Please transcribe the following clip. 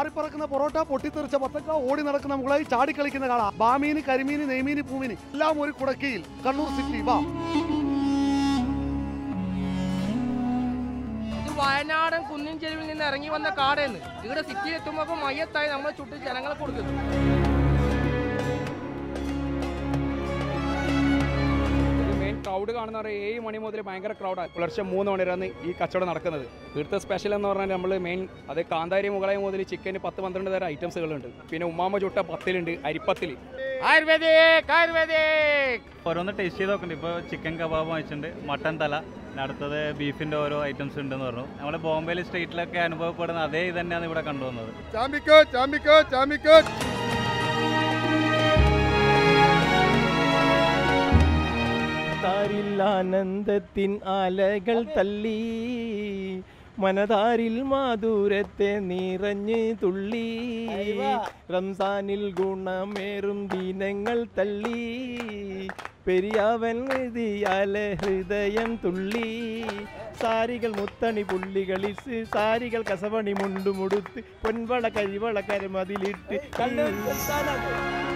പാറിപ്പറക്കുന്ന പൊറോട്ട പൊട്ടിത്തെറിച്ച പത്തക്ക ഓടി നടക്കുന്ന മുകളായി ചാടിക്കളിക്കുന്ന കാള ബാമീന് കരിമീന് നെയ്മീന് പൂമീന് എല്ലാം ഒരു കുടക്കയിൽ കണ്ണൂർ സിറ്റി വാ ഇത് വയനാടൻ കുന്നിൻ ചെരുവിൽ നിന്ന് ഇറങ്ങി വന്ന കാടേന്ന് ഇവിടെ സിറ്റിയിൽ എത്തുമ്പോൾ മയ്യത്തായി നമ്മൾ ചുട്ട് ജനങ്ങളെ കൊടുക്കുന്നു മെയിൻ ക്രൗഡ് കാണുന്ന പറഞ്ഞാൽ ഏഴ് മണി മുതൽ ഭയങ്കര ക്രൗഡാണ് പുലർച്ചെ മൂന്ന് മണി വരെയാണ് ഈ കച്ചവടം നടക്കുന്നത് ഇവിടുത്തെ സ്പെഷ്യൽ എന്ന് പറഞ്ഞാൽ നമ്മൾ മെയിൻ അത് കാന്താരി മുകളായി മുതൽ ചിക്കന് പത്ത് പന്ത്രണ്ട് തരം ഐറ്റംസുകളുണ്ട് പിന്നെ ഉമ്മാമ ചുട്ട പത്തിലുണ്ട് അരിപ്പത്തിൽ ആയുർവേദിക് ആയുർവേദിക് ഓരോന്ന് ടേസ്റ്റ് ചെയ്ത് നോക്കുന്നുണ്ട് ഇപ്പോൾ ചിക്കൻ കബാബ് വാങ്ങിച്ചിട്ടുണ്ട് മട്ടൻ തല പിന്നെ അടുത്തത് ബീഫിൻ്റെ ഓരോ ഐറ്റംസ് ഉണ്ടെന്ന് പറഞ്ഞു നമ്മൾ ബോംബെയിൽ സ്ട്രീറ്റിലൊക്കെ അനുഭവപ്പെടുന്ന അതേ ഇത് തന്നെയാണ് ഇവിടെ കണ്ടുവന്നത് ചാമ്പിക്കോ ചാമ്പിക്കോ ചാമ്പിക്കോ താരിൽ ആനന്ദത്തിൻ ആലകൾ തള്ളി മനതാരിൽ മാധുരത്തെ നിറഞ്ഞ് തുള്ളി റംസാനിൽ ഗുണമേറും ദിനങ്ങൾ തള്ളി പെരിയാവൻ എഴുതിയാലെ ഹൃദയം തുള്ളി സാരികൾ മുത്തണി പുള്ളികളിൽ സാരികൾ കസവണി മുണ്ടുമുടുത്ത് പൊൻവള കരിവള കരമതിലിട്ട്